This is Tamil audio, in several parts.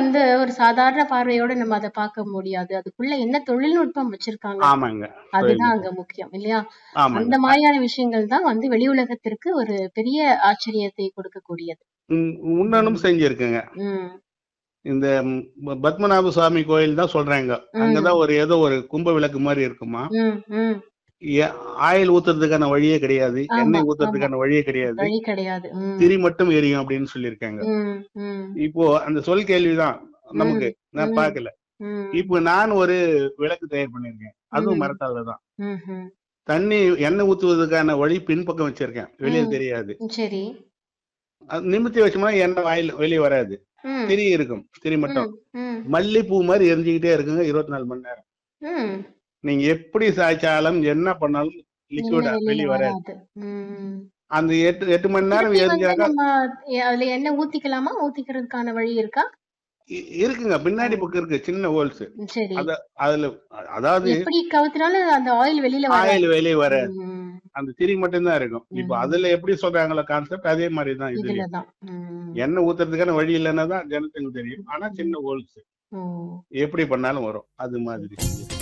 வந்து ஒரு சாதாரண பார்வையோட நம்ம அத பார்க்க முடியாது. அதுக்குள்ள என்ன தொழில்நுட்பம் வச்சிருக்காங்க. ஆமாங்க. அதுதான் தொழில்நுட்பம். அங்க முக்கியம் இல்லையா? ஆமாங்க. அந்த மாரியான விஷயங்கள் தான் வந்து வெளி உலகத்திற்கு ஒரு பெரிய ஆச்சரியத்தை கொடுக்கக்கூடியது. ம். உன்னனும் செஞ்சிருக்குங்க. ம். இந்த ம் ப பத்மநாப சுவாமி கோயில் தான் சொல்றாங்க. அங்க ம். தான் ஒரு ஏதோ ஒரு கும்ப விளக்கு மாரி இருக்குமாம். ம், ம். எ ஆயில் ஊத்துறதுக்கான வழியே கிடையாது. ஆமா, எண்ணெய் ஆமா. ஊத்துறதுக்கான வழியே கிடையாது. வழி கிடையாது. ம். திரி மட்டும் எரியும் அப்படின்னு சொல்லியிருக்காங்க. ம், ம். இப்போ அந்த சொல் கேள்விதான் நமக்கு. ம், நான் ம். பார்க்கல. ம். இப்போ நான் ஒரு விளக்கு தயார் பண்ணியிருக்கேன். அதுவும் ம். மரத்தால தான். ம்ஹ்ம். தண்ணி எண்ணெய் ஊத்துவதற்கான வழி பின்பக்கம் வச்சிருக்கேன். வெளிய ம். தெரியாது. சரி. அது நிமித்தி வச்சோம்னா எண்ணெய் வாயில வெளிய வராது. ம். திரி இருக்கும். திரி மட்டும். ம், ம். மல்லிப்பூ மாரி எரிஞ்சுக்கிட்டே இருக்குங்க 24 மணி நேரம். ம். நீங்க எப்படி சாய்ச்சாலும் என்ன பண்ணாலும் லிக்விடா எண்ணெய் வெளிய வெளியில வராது. வராது. ம். அந்த 8 8 மணி நேரம் திருப்பி வந்து எரிஞ்சாக்கா நம்ம எ அதுல எண்ணெய் ஊத்திக்கலாமா? ஊத்திக்கிறதுக்கான வழி இருக்கா? இ இருக்குங்க. பின்னாடி ம். பக்கம் இருக்கு. சின்ன ஹோல்ஸ். சரி. அத அதுல அதாவது எப்படி கவுத்துனாலும் அந்த ஆயில் வெளியில வராது. ஆயில் வெளிய வராது. ம். அந்த திரி மட்டும் தான் இருக்கும். இப்போ ம். அதுல எப்படி சொல்றாங்களோ கான்செப்ட் அதே மாரி தான் இதுல இதுலயும். தான். ம். எண்ணெய் ஊத்துறதுக்கான வழி இல்லன்னா தான் ஜனத்துக்கு தெரியும். ஆனா ம். சின்ன ஹோல்ஸ். ஓ! எப்படி பண்ணாலும் வரும். அது மாதிரி.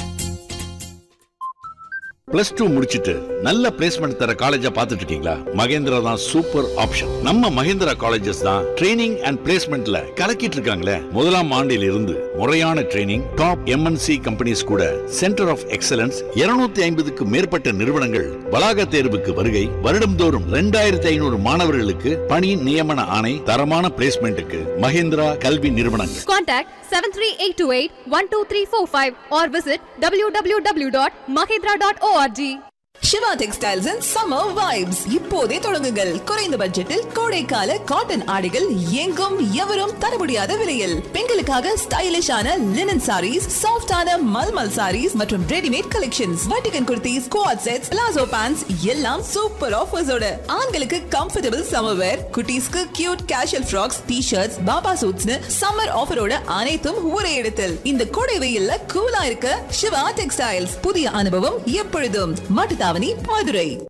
பிளஸ் டூ முடிச்சிட்டு நல்ல பிளேஸ்மெண்ட் தர காலேஜா பார்த்துட்டு இருக்கீங்களா மகேந்திரா தான் சூப்பர் ஆப்ஷன் நம்ம மகேந்திரா காலேஜஸ் தான் ட்ரைனிங் அண்ட் பிளேஸ்மெண்ட்ல கலக்கிட்டு இருக்காங்களே முதலாம் ஆண்டில் இருந்து முறையான ட்ரைனிங் டாப் எம்என்சி கம்பெனிஸ் கூட சென்டர் ஆஃப் எக்ஸலன்ஸ் 250 ஐம்பதுக்கு மேற்பட்ட நிறுவனங்கள் வளாக தேர்வுக்கு வருகை வருடம்தோறும் ரெண்டாயிரத்தி ஐநூறு மாணவர்களுக்கு பணி நியமன ஆணை தரமான பிளேஸ்மெண்ட்டுக்கு மகேந்திரா கல்வி நிறுவனங்கள் Contact 73828-12345 or visit www.mahindra.org. Siva textiles and summer vibes இப்போதே தொடங்குங்கள் குறைந்த பட்ஜெட்டில் கோடைக்கால காட்டன் ஆடைகள் எங்கும் எவரும் தர முடியாத விலையில் பெண்களுக்காக ஸ்டைலிஷான லினன் சாரீஸ் சாஃப்டான மல்மல் சாரீஸ் மற்றும் ரெடிமேட் கலெக்ஷன்ஸ் வட்டிகன் kurtis co-ord sets palazzo pants எல்லாம் சூப்பர் ஆஃபர்ஸோட ஆண்களுக்கு கம்ஃபர்டபுள் சம்மர் வேர் குட்டீஸ்க்கு cute casual frocks T shirts பாபா சூட்ஸ்னு சம்மர் ஆஃபரோட அனைத்தும் ஒரே இடத்தில் இந்த கோடை வெயில்ல கூலா இருக்க சிவா டெக்ஸ்டைல்ஸ் புதிய அனுபவம் எப்பொழுதும் மட்டுத்தாவணி மதுரை